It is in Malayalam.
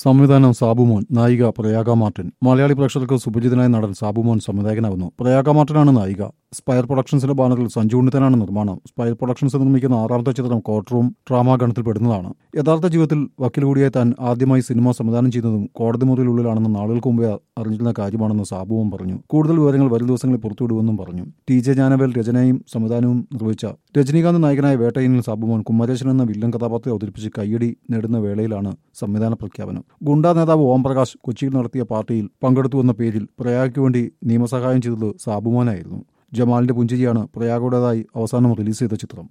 സംവിധാനം സാബുമോൻ നായിക പ്രയാഗ മാർട്ടിൻ മലയാളി പ്രേക്ഷകർക്ക് സുപരിചിതനായ നടൻ സാബുമോൻ സംവിധായകനാവുന്നു പ്രയാഗ മാർട്ടിനാണ് നായിക സ്പയർ പ്രൊഡക്ഷൻസിന്റെ ബാനറിൽ സഞ്ജു ഉണ്ണിത്തനാണ് നിർമ്മാണം സ്പയർ പ്രൊഡക്ഷൻസ് നിർമ്മിക്കുന്ന ആറാമത്തെ ചിത്രം കോർട്ട് റൂം ഡ്രാമ ഗണത്തിൽ പെടുന്നതാണ് യഥാർത്ഥ ജീവിതത്തിൽ വക്കീൽ കൂടിയായി താൻ ആദ്യമായി സിനിമ സംവിധാനം ചെയ്യുന്നതും കോടതി മുറിയിലുള്ളിലാണെന്ന് നാളുകൾക്ക് മുമ്പേ അറിഞ്ഞിരുന്ന കാര്യമാണെന്ന് സാബുവും പറഞ്ഞു കൂടുതൽ വിവരങ്ങൾ വരും ദിവസങ്ങളിൽ പുറത്തുവിടുമെന്നും പറഞ്ഞു ടി ജെ ജാനവേൽ രചനയും സംവിധാനവും നിർവഹിച്ച രജനീകാന്ത് നായകനായ വേട്ടയിനിൽ സാബുമോൻ കുമ്മരേശൻ എന്ന വില്ലൻ കഥാപാത്രത്തെ അവതരിപ്പിച്ച് കയ്യടി നേടുന്ന വേളയിലാണ് സംവിധാന പ്രഖ്യാപനം ഗുണ്ടാ നേതാവ് ഓംപ്രകാശ് കൊച്ചിയിൽ നടത്തിയ പാർട്ടിയിൽ പങ്കെടുത്തുവെന്ന പേരിൽ പ്രയാഗയ്ക്ക് വേണ്ടി നിയമസഹായം ചെയ്തത് സാബുമോനായിരുന്നു ജമാലിന്റെ പുഞ്ചിരിയാണ് പ്രയാഗയുടേതായി അവസാനം റിലീസ് ചെയ്ത ചിത്രം